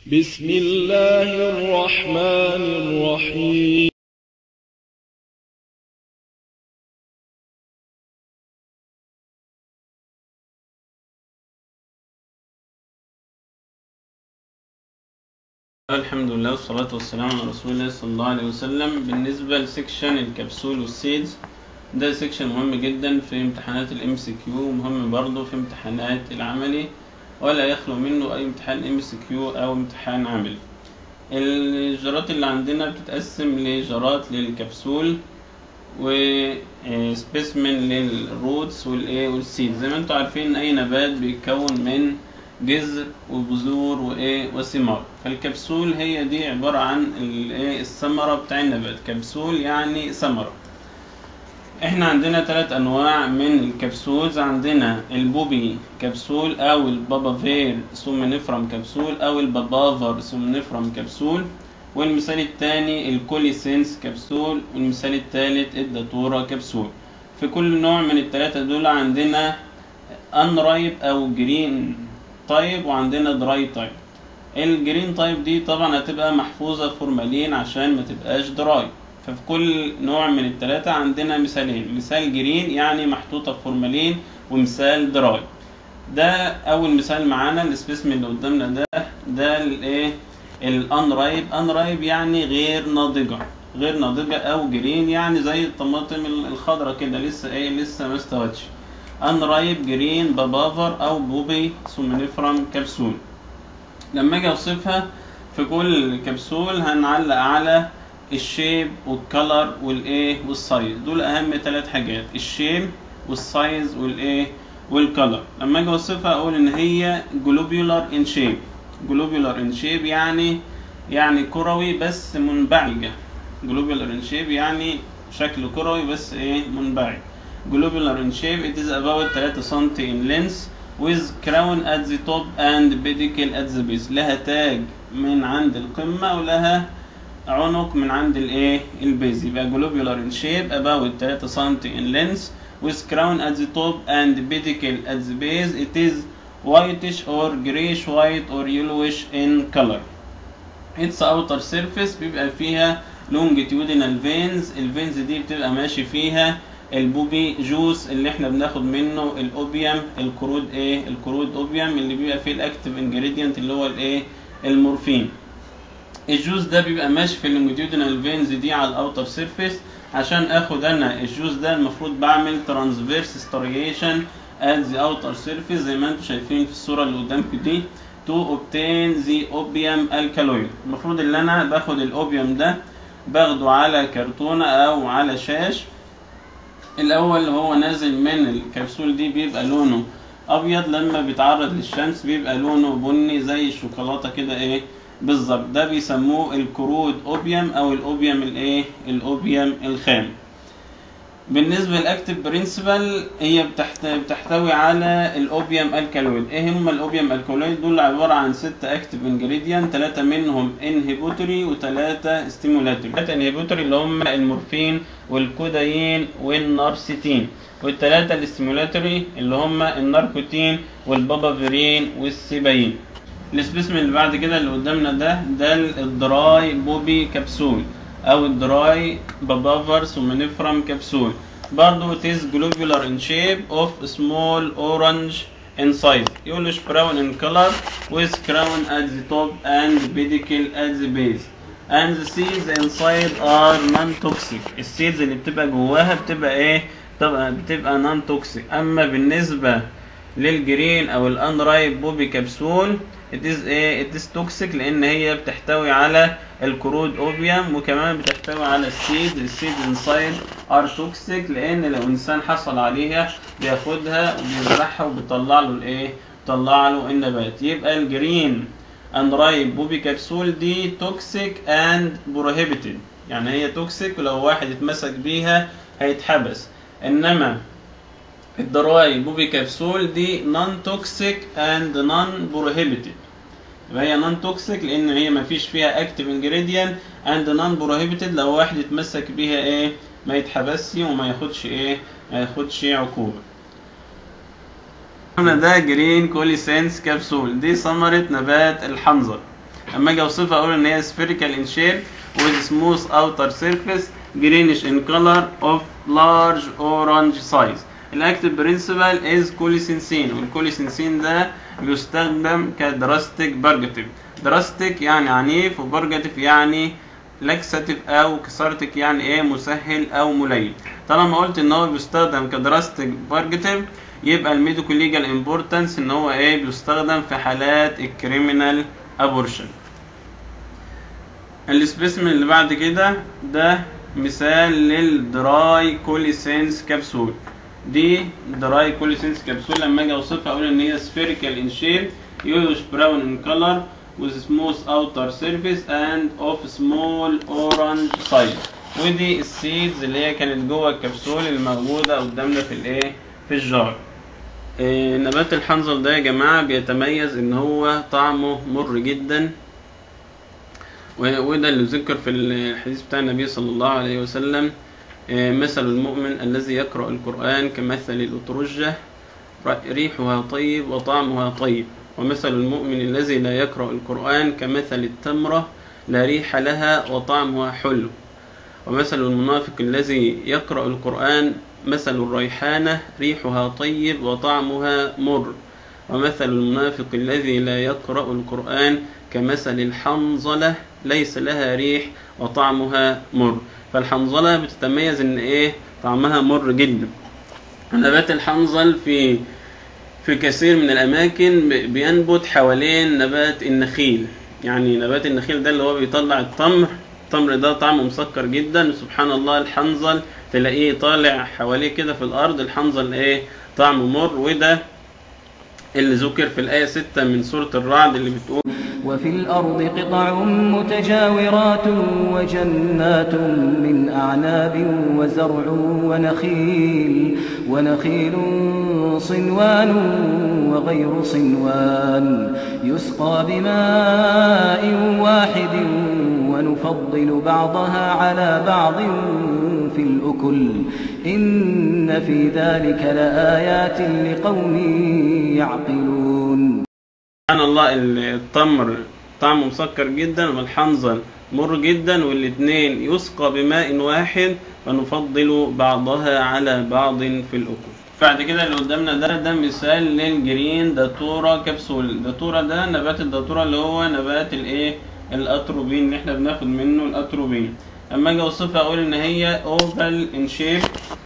بسم الله الرحمن الرحيم الحمد لله والصلاة والسلام على رسول الله صلى الله عليه وسلم بالنسبة لسكشن الكبسول والسيلز ده سكشن مهم جدا في امتحانات الام سي كيو مهم برضه في امتحانات العملي ولا يخلو منه اي امتحان ام سي كيو او امتحان عملي الجرات اللي عندنا بتتقسم لجرات للكبسول وسبيسمن للروتس والايه والسيد زي ما انتم عارفين اي نبات بيتكون من جذر وبذور وايه وثمار فالكبسول هي دي عبارة عن الايه الثمرة بتاع النبات كبسول يعني ثمرة احنا عندنا ثلاث انواع من الكبسولز عندنا البوبي كبسول او البابافير سومنفرم كبسول او البابافر سومنفرم كبسول والمثال الثاني الكوليسينس كبسول والمثال الثالث الداتورا كبسول في كل نوع من الثلاثة دول عندنا انرايب او جرين تايب وعندنا دراي تايب الجرين تايب دي طبعا هتبقى محفوظة فورمالين عشان ما تبقاش دراي ففي كل نوع من التلاتة عندنا مثالين مثال جرين يعني محطوطة فورمالين ومثال دراي ده اول مثال معانا السبيسم اللي قدامنا ده ده الايه الانرايب انرايب يعني غير ناضجة غير ناضجة او جرين يعني زي الطماطم الخضراء كده لسه ايه لسه ما استوتش انرايب جرين بابافر او بوبي سومنيفرم كبسول لما اجي اوصفها في كل كبسول هنعلق على الشيب والكلر والايه والسايز دول اهم ثلاث حاجات الشيب والسايز والايه والكلر لما اجي اوصفها اقول ان هي جلوبيولار ان شيب جلوبيولار ان شيب يعني يعني كروي بس منبعجه جلوبيولار ان شيب يعني شكل كروي بس ايه منبعج globular in shape it is about 3 سم in length with crown at the top and pedicle at the base لها تاج من عند القمة ولها عنق من عند الايه البيز يبقى globular in shape about 3 سم in length with crown at the top and pedicle at the base it is whitish or grayish white or yellowish in color its outer surface بيبقى فيها longitudinal veins الفينز دي بتبقى ماشي فيها البوبي جوس اللي احنا بناخد منه الاوبيوم الكرود ايه الكرود اوبيوم اللي بيبقى فيه الاكتيف انجريدينت اللي هو الايه المورفين الجوز ده بيبقى ماشي في اللونجيتيودينال فينز دي على الاوتر سيرفيس عشان اخد انا الجوز ده المفروض بعمل ترانسفيرس ستريشن at the outer surface زي ما انتم شايفين في الصوره اللي قدامكم دي to obtain the opium alkaloid المفروض ان انا باخد الاوبيوم ده باخده على كرتونه او على شاش الاول هو نازل من الكبسول دي بيبقى لونه ابيض لما بيتعرض للشمس بيبقى لونه بني زي الشوكولاته كده ايه بالظبط ده بيسموه الكرود اوبيوم او الاوبيوم الايه الاوبيوم الخام بالنسبه للاكتيف برنسبل هي بتحت... بتحتوي على الاوبيوم الكالويد ايه هم الاوبيوم الكالويد دول عباره عن ست اكتيف انجريدينت ثلاثه منهم انهبيتوري وثلاثه ستيمولاتوري ثلاثه انهبيتوري اللي هم المورفين والكودايين والنارستين والثلاثه الاستيمولاتوري اللي هم الناركوتين والبابافيرين والسيبايين السبيسمن اللي بعد كده اللي قدامنا ده ده الدراي بوبي كبسول او الدراي بابافر سومنيفرم كبسول برضو it is globular in shape of small orange inside yellowish brown in color with crown at the top and pedicle at the base and the seeds inside are non-toxic السيدز اللي بتبقى جواها بتبقى ايه بتبقى, بتبقى non-toxic اما بالنسبة للجرين او الانرايب بوبي كبسول it is ايه it is toxic لان هي بتحتوي على الكرود اوبيوم وكمان بتحتوي على السيد السيد انسايد ار توكسيك لان لو انسان حصل عليها بياخدها وبيزرعها وبيطلع له الايه بيطلع له النبات يبقى الجرين انرايب بوبي كبسول دي توكسيك اند بروهيبيتد يعني هي توكسيك ولو واحد اتمسك بيها هيتحبس انما الدراي بوبي كبسول دي نون توكسيك اند نون بروهيبيتد يبقى هي نون توكسيك لان هي ما فيش فيها اكتيف انجريدينت اند نون بروهيبيتد لو واحد اتمسك بيها ايه ما يتحبسش وما ياخدش ايه ما ياخدش عقوبه ده جرين كوليسنس كبسول دي ثمرة نبات الحنظل اما اجي اوصفها اقول ان هي spherical in shape with smooth outer surface greenish in color of large orange size الاكتيف برنسبل از كوليسينسين والكوليسينسين ده بيستخدم كدراستيك بارجاتيف دراستيك يعني عنيف وبارجاتيف يعني لاكساتيف او كسارتك يعني ايه مسهل او ملين طالما قلت ان هو بيستخدم كدراستيك بارجاتيف يبقى الميديكو ليجال امبورتنس ان هو ايه بيستخدم في حالات الكريمنال ابورشن السبيسمن اللي بعد كده ده مثال للدراي كوليسينس كبسول دي دراي كوليسينس كبسول لما اجي اوصفها اقول ان هي spherical in shape yellowish brown in color with smooth outer surface and of small orange size ودي السيدز اللي هي كانت جوه الكبسول الموجوده قدامنا في الايه في الجار إيه نبات الحنظل ده يا جماعه بيتميز ان هو طعمه مر جدا وده اللي ذكر في الحديث بتاع النبي صلى الله عليه وسلم مثل المؤمن الذي يقرأ القرآن كمثل الأترجة ريحها طيب وطعمها طيب ومثل المؤمن الذي لا يقرأ القرآن كمثل التمرة لا ريح لها وطعمها حلو ومثل المنافق الذي يقرأ القرآن مثل الريحانة ريحها طيب وطعمها مر ومثل المنافق الذي لا يقرأ القرآن كمثل الحنظلة ليس لها ريح وطعمها مر فالحنظلة بتتميز ان ايه طعمها مر جدا نبات الحنظل في في كثير من الاماكن بينبت حوالين نبات النخيل يعني نبات النخيل ده اللي هو بيطلع التمر التمر ده طعمه مسكر جدا سبحان الله الحنظل تلاقيه طالع حواليه كده في الارض الحنظل ايه طعمه مر وده اللي ذكر في الآية 6 من سورة الرعد اللي بتقول وفي الأرض قطع متجاورات وجنات من أعناب وزرع ونخيل ونخيل صنوان وغير صنوان يسقى بماء واحد ونفضل بعضها على بعض في الأكل إن في ذلك لآيات لقوم يعقلون سبحان الله التمر طعمه مسكر جدا والحنظل مر جدا والاثنين يسقى بماء واحد ونفضل بعضها على بعض في الأكل بعد كده اللي قدامنا ده ده مثال للجرين داتورا كبسول داتورا ده نبات الداتورا اللي هو نبات الايه الاتروبين اللي احنا بناخد منه الاتروبين اما اجي اوصفها اقول ان هي اوفال ان شيب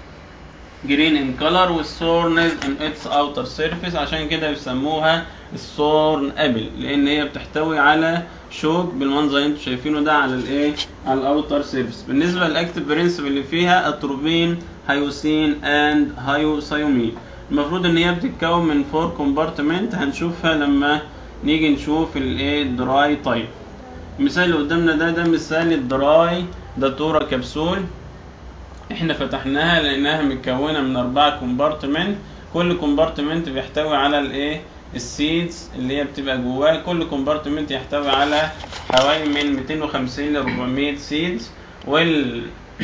جرين ان كلر والثورنز ان اتس اوتر سيرفيس عشان كده بيسموها الثورن ابل لان هي بتحتوي على شوك بالمنظر اللي انتم شايفينه ده على الايه على الاوتر سيرفيس بالنسبه للاكتيف برنسبل اللي فيها اتروبين هيوسين اند هيوسايومين المفروض ان هي بتتكون من فور كومبارتمنت هنشوفها لما نيجي نشوف الايه دراي تايب المثال اللي قدامنا ده ده مثال الدراي داتورا كبسول احنا فتحناها لانها متكونه من اربعه كومبارتمنت كل كومبارتمنت بيحتوي على الايه السيدز اللي هي بتبقى جواه كل كومبارتمنت يحتوي على حوالي من 250 ل 400 سيدز وال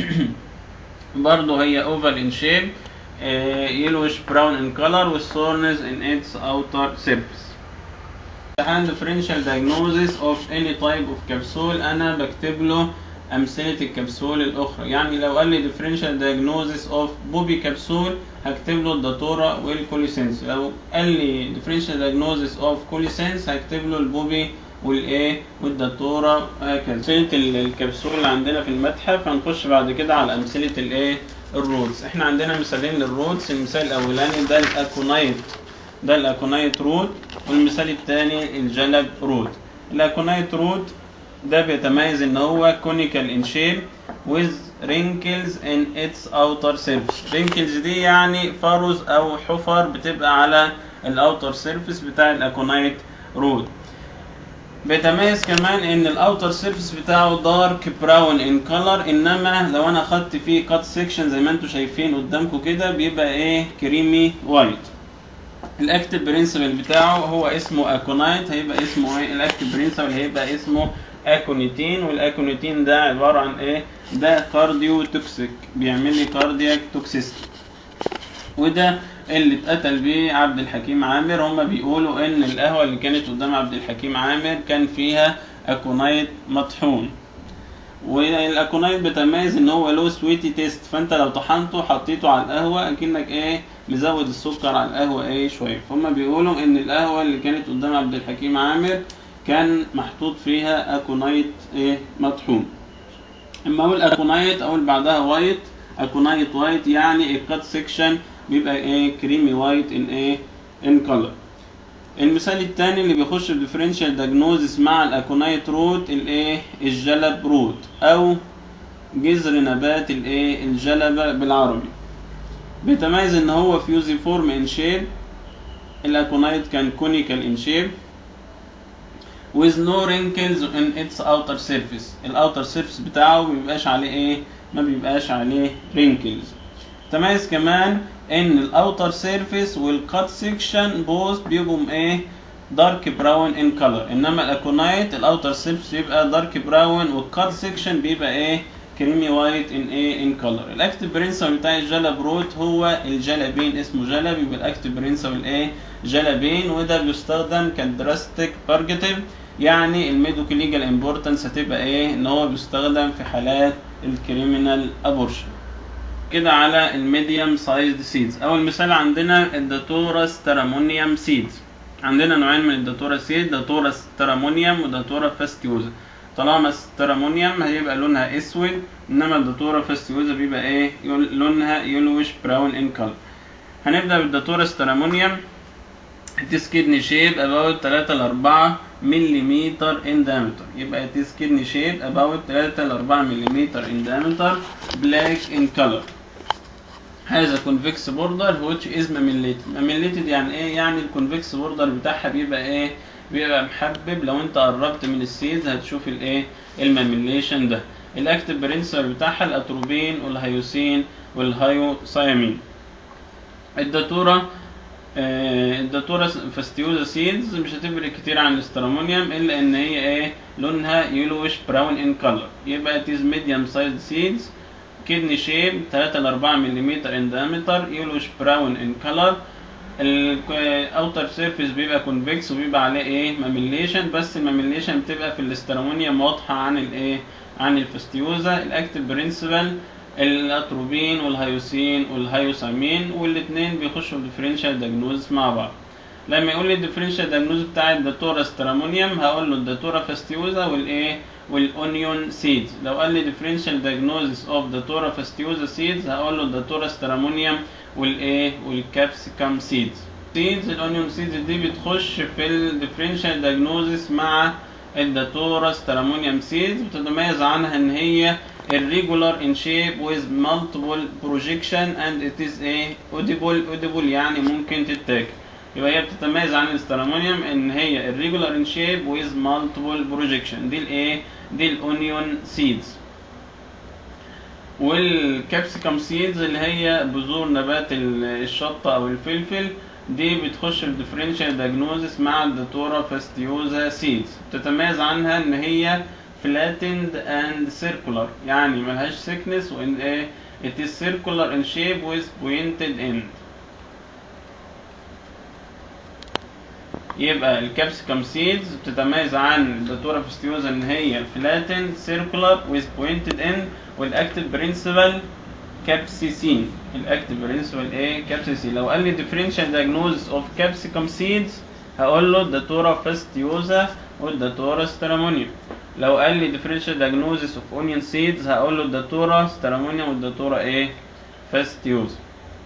برضه هي اوفال ان شيب يلوش براون ان كولر والثورنز ان اتس اوتر سيرفيس امتحان differential diagnosis of any type of capsule انا بكتب له امثله الكبسول الاخرى يعني لو قال لي differential diagnosis of بوبي كبسول هكتب له الداتورا والكوليسنس لو قال لي differential diagnosis of كوليسنس هكتب له البوبي والايه والداتورا وهكذا امثله الكبسول اللي عندنا في المتحف هنخش بعد كده على امثله الايه الرودز احنا عندنا مثالين للرودز المثال الاولاني ده الاكونايت ده الاكونايت رود والمثال الثاني الجلب رود الاكونايت رود ده بيتميز ان هو كونيكال ان شيب with wrinkles in its outer surface wrinkles دي يعني فروز او حفر بتبقى على الاوتر سيرفيس بتاع الاكونايت رود بيتميز كمان ان الاوتر سيرفيس بتاعه دارك براون ان كلر انما لو انا خدت فيه كات سيكشن زي ما انتم شايفين قدامكم كده بيبقى ايه كريمي وايت الاكتف برنسبل بتاعه هو اسمه اكونايت هيبقى اسمه ايه الاكتف برنسبل هيبقى اسمه اكونيتين والاكونيتين ده عباره عن ايه ده كارديو توكسيك بيعمل لي كاردياك توكسيستي وده اللي اتقتل بيه عبد الحكيم عامر هما بيقولوا ان القهوه اللي كانت قدام عبد الحكيم عامر كان فيها اكونايت مطحون والاكونايت بتميز ان هو له سويتي تيست فانت لو طحنته حطيته على القهوه اكنك ايه مزود السكر على القهوه ايه شويه فهم بيقولوا ان القهوه اللي كانت قدام عبد الحكيم عامر كان محطوط فيها اكونايت ايه مطحون اما اقول اكونايت اقول بعدها وايت اكونايت وايت يعني الكات سيكشن بيبقى ايه كريمي وايت ان ايه ان كلر المثال الثاني اللي بيخش في ديفرنشال دايجنوزس مع الاكونايت روت الايه الجلب روت او جذر نبات الايه الجلبة بالعربي بيتميز ان هو فيوزي فورم ان شيب الاكونايت كان كونيكال ان شيب with no wrinkles in its outer surface الاوتر سيرفيس بتاعه مبيبقاش عليه ايه ما بيبقاش عليه wrinkles تميز كمان ان الاوتر سيرفيس والكات سيكشن بوث بيبقوا ايه دارك براون ان كلر انما الاكونايت الاوتر سيرفيس بيبقى دارك براون والكات سيكشن بيبقى ايه كريمي وايت ان ايه ان كلر الاكتف برنسبل بتاع الجلب روت هو الجلبين اسمه جلب يبقى الاكتف برنسبل ايه جلبين وده بيستخدم كدراستيك تارجتيف يعني الميديكال ليجال امبورتنس هتبقى ايه ان هو بيستخدم في حالات الكريمنال ابورشن كده على الميديوم سايزد سيدز اول مثال عندنا الداتورا سترامونيوم سيدز عندنا نوعين من الداتورا سيد داتورا سترامونيوم وداتورا فاستيوزا طالما سترامونيوم هيبقى لونها اسود انما الداتورا فاستيوزا بيبقى ايه يل- لونها يلوش براون ان كلر هنبدا بالداتورا سترامونيوم it is kidney shape about 3 ل 4 ملم in diameter يبقى it is kidney shape about 3 ل 4 ملم in diameter black in color هذا convex border which is mammillated mammillated يعني ايه يعني الكونفكس بوردر بتاعها بيبقى ايه بيبقى محبب لو انت قربت من السيد هتشوف الايه الماميليشن ده الاكتف برنسبل بتاعها الاتروبين والهيوسين والهيوسايمين الداتورا آه، الداتورا فاستيوزا سيدز مش هتفرق كتير عن الاسترامونيوم الا ان هي ايه لونها يلوش براون ان كلر يبقى تيز ميديوم سايز سيدز كدني شيب 3 ل 4 ملم ان diameter يلوش براون ان كلر الاوتر سيرفيس بيبقى كونفكس وبيبقى عليه ايه ماميليشن بس الماميليشن بتبقى في الاسترامونيوم واضحه عن الايه عن الفاستيوزا الاكتف برنسبل الاتروبين والهيوسين والهيوسامين والاثنين بيخشوا في ديفرنشال دايجنوز مع بعض لما يقول لي الديفرنشال دايجنوز بتاع الداتورا سترامونيوم هقول له الداتورا فاستيوزا والايه والاونيون سيدز لو قال لي ديفرنشال دايجنوزس اوف داتورا فاستيوزا سيدز هقول له الداتورا سترامونيوم والايه والكابسيكم سيدز سيدز الاونيون سيدز دي بتخش في الديفرنشال دايجنوزس مع الداتورا سترامونيوم سيدز بتتميز عنها ان هي irregular in shape with multiple projection and it is a audible audible يعني ممكن تتاكل يبقى هي بتتميز عن الاسترامونيوم ان هي irregular in shape with multiple projection دي الايه دي الاونيون سيدز والكابسيكم سيدز اللي هي بذور نبات ال- الشطه او الفلفل دي بتخش في الديفرنشال دايجنوزس مع الداتورا فاستيوزا سيدز بتتميز عنها ان هي flattened and circular يعني ملهاش thickness وان ايه it is circular in shape with pointed end يبقى الكابسيكم سيدز بتتميز عن الداتورا فاستيوزا ان هي flattened circular with pointed end والاكتف برنسبل كابسيسين الاكتف برنسبل ايه كابسيسين لو قال لي differential diagnosis of capsicum seeds هقول له الداتورا فاستيوزا والداتورا سترامونيوم لو قال لي differential diagnosis of onion seeds هقول له الداتورا سترامونيوم والداتورا ايه فاستيوزا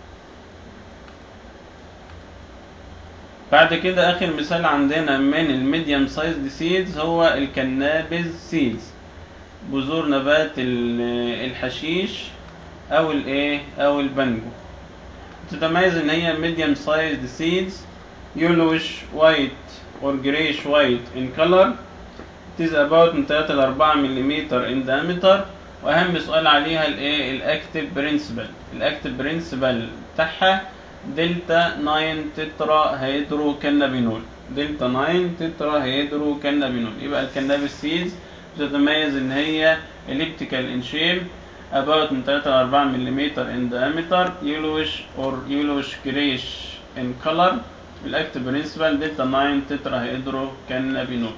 بعد كده اخر مثال عندنا من الميديوم سايزد سيدز هو الكنابز سيدز بذور نبات ال- الحشيش او الايه او البنجو تتميز ان هي medium sized seeds yellowish white or grayish white in color it is about من 3 ل 4 ملم in diameter واهم سؤال عليها الايه الاكتف برنسبل الاكتف برنسبل بتاعها دلتا 9 تترا هيدرو كانابينول دلتا 9 تترا هيدرو كانابينول يبقى الكنابيس سيدز بتتميز ان هي elliptical in shape about من 3 ل 4 ملم in diameter yellowish or yellowish grayish in color الاكتف برنسبل دلتا 9 تترا هيدرو كانابينول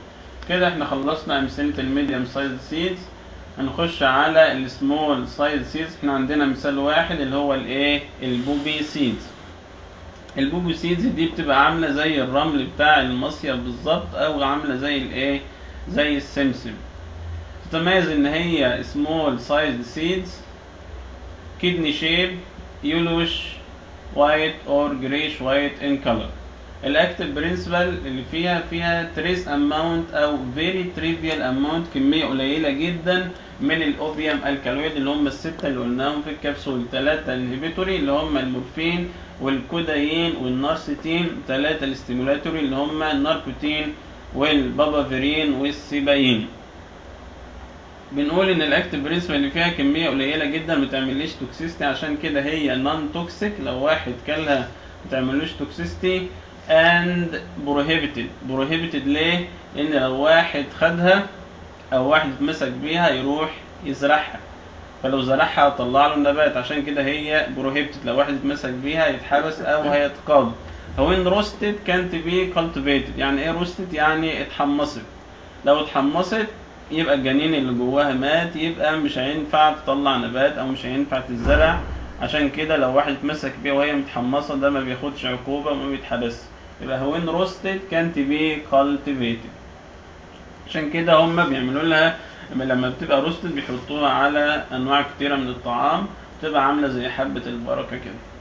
كده احنا خلصنا امثله الميديم سايز سيدز هنخش على السمول سايز سيدز احنا عندنا مثال واحد اللي هو الايه البوبي سيدز البوبي سيدز دي بتبقى عامله زي الرمل بتاع المصيف بالظبط او عامله زي الايه زي السمسم تتميز ان هي سمول سايز سيدز kidney shape yellowish white or grayish white in color الاكتف برنسبل اللي فيها فيها تريس اماونت او فيري تريفيال اماونت كميه قليله جدا من الاوبيوم الكالويد اللي هم السته اللي قلناهم في الكبسول ثلاثه انهبيتوري اللي هم المورفين والكودايين والنارستين ثلاثه الاستيمولاتوري اللي هم الناركوتين والبابافيرين والسيبايين بنقول ان الاكتف برنسبل اللي فيها كميه قليله جدا ما تعمليش توكسيستي عشان كده هي نون توكسيك لو واحد كلها ما تعملوش توكسيستي and prohibited prohibited ليه؟ ان لو واحد خدها او واحد اتمسك بيها يروح يزرعها فلو زرعها وطلع له النبات عشان كده هي prohibited لو واحد اتمسك بيها يتحبس او هيتقاضى هو ان روستد كانت بي cultivated يعني ايه روستد يعني اتحمصت لو اتحمصت يبقى الجنين اللي جواها مات يبقى مش هينفع تطلع نبات او مش هينفع تتزرع عشان كده لو واحد اتمسك بيها وهي متحمصه ده ما بياخدش عقوبه وما بيتحبسش يبقى هو ان روستد كانت بي كالتيفيتد عشان كده هم بيعملوا لها لما بتبقى روستد بيحطوها على انواع كتيره من الطعام بتبقى عامله زي حبه البركه كده